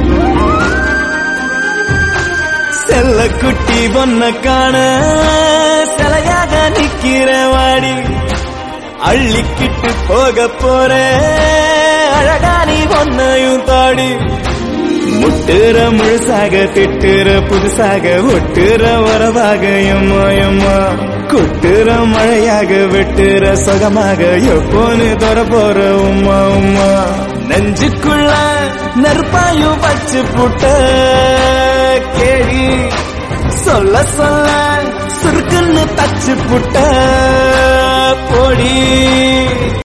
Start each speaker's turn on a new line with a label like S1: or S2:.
S1: செல்ல குட்டி பொண்ண காண சிலையாக நிக்கிற வாடி அள்ளிக்கிட்டு போக போற அழகா நீ பொண்ணையும் தாடி முட்டுற முழுசாக திட்டுற புதுசாக ஒட்டுற உறவாக எம்மா எம்மா கொட்டுற மழையாக வெட்டுற சுகமாக எப்போன்னு தொட போற உம்மா உம்மா நெஞ்சுக்குள்ள நெருப்பாயும் வச்சு புட்ட கேடி சொல்ல சொல்ல சுருக்குன்னு தச்சு புட்ட போடி